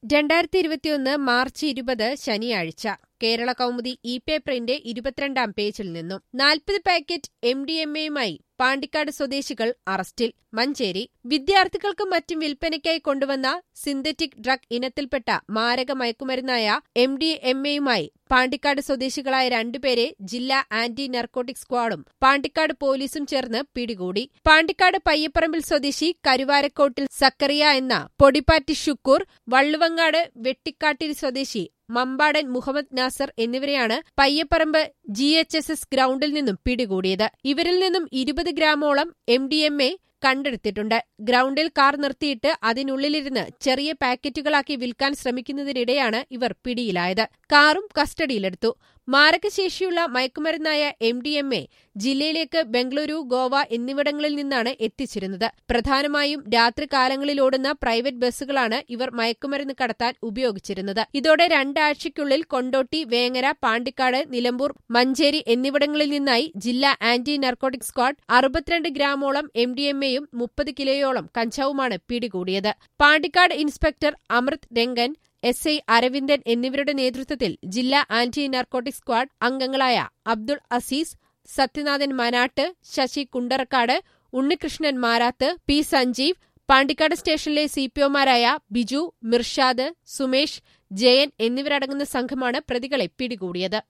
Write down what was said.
രണ്ടായിരത്തി ഇരുപത്തിയൊന്ന് മാർച്ച് ഇരുപത് ശനിയാഴ്ച കേരള കൗമുദി ഇ പേപ്പറിന്റെ ഇരുപത്തിരണ്ടാം പേജിൽ നിന്നും നാൽപ്പത് പാക്കറ്റ് എം ഡി എം എയുമായി പാണ്ടിക്കാട് സ്വദേശികൾ അറസ്റ്റിൽ മഞ്ചേരി വിദ്യാർത്ഥികൾക്കും മറ്റും വിൽപ്പനയ്ക്കായി കൊണ്ടുവന്ന സിന്തറ്റിക് ഡ്രഗ് ഇനത്തിൽപ്പെട്ട മാരക മയക്കുമരുന്നായ എം ഡി എം എയുമായി പാണ്ടിക്കാട് സ്വദേശികളായ രണ്ടുപേരെ ജില്ലാ ആന്റി നർക്കോട്ടിക് സ്ക്വാഡും പാണ്ടിക്കാട് പോലീസും ചേർന്ന് പിടികൂടി പാണ്ടിക്കാട് പയ്യപ്പറമ്പിൽ സ്വദേശി കരുവാരക്കോട്ടിൽ സക്കറിയ എന്ന പൊടിപ്പാറ്റി ഷുക്കൂർ വള്ളുവങ്ങാട് വെട്ടിക്കാട്ടിരി സ്വദേശി മമ്പാടൻ മുഹമ്മദ് നാസർ എന്നിവരെയാണ് Payyapparambu G H S S ഗ്രൌണ്ടിൽ നിന്നും പിടികൂടിയത് ഇവരിൽ നിന്നും ഇരുപത് ഗ്രാമോളം എം ഡി എം എ കണ്ടെടുത്തിട്ടുണ്ട് ഗ്രൌണ്ടിൽ കാർ നിർത്തിയിട്ട് അതിനുള്ളിലിരുന്ന് ചെറിയ പാക്കറ്റുകളാക്കി വിൽക്കാൻ ശ്രമിക്കുന്നതിനിടെയാണ് ഇവർ പിടിയിലായത് കാറും കസ്റ്റഡിയിലെടുത്തു മാരകശേഷിയുള്ള മയക്കുമരുന്നായ എം ഡി എം എ ജില്ലയിലേക്ക് ബംഗളൂരു ഗോവ എന്നിവിടങ്ങളിൽ നിന്നാണ് എത്തിച്ചിരുന്നത് പ്രധാനമായും രാത്രികാലങ്ങളിൽ ഓടുന്ന പ്രൈവറ്റ് ബസ്സുകളാണ് ഇവർ മയക്കുമരുന്ന് കടത്താൻ ഉപയോഗിച്ചിരുന്നത് ഇതോടെ രണ്ടാഴ്ചയ്ക്കുള്ളിൽ കൊണ്ടോട്ടി വേങ്ങര പാണ്ടിക്കാട് നിലമ്പൂർ മഞ്ചേരി എന്നിവിടങ്ങളിൽ നിന്നായി ജില്ലാ ആന്റി നർക്കോട്ടിക് സ്ക്വാഡ് അറുപത്തിരണ്ട് ഗ്രാമോളം എം ഡി എം എയും മുപ്പത് കിലോയോളം കഞ്ചാവുമാണ് പിടികൂടിയത് Pandikkad inspector Amruth Rangan S I Aravindan എന്നിവരുടെ നേതൃത്വത്തിൽ ജില്ലാ ആന്റി നാർക്കോട്ടിക് സ്ക്വാഡ് അംഗങ്ങളായ അബ്ദുൾ അസീസ് സത്യനാഥൻ മനാട്ട് ശശി കുണ്ടറക്കാട് ഉണ്ണികൃഷ്ണൻ മാരാത്ത് പി സഞ്ജീവ് പാണ്ടിക്കാട് സ്റ്റേഷനിലെ സിപിഒമാരായ ബിജു മിർഷാദ് സുമേഷ് ജയൻ എന്നിവരടങ്ങുന്ന സംഘമാണ് പ്രതികളെ പിടികൂടിയത്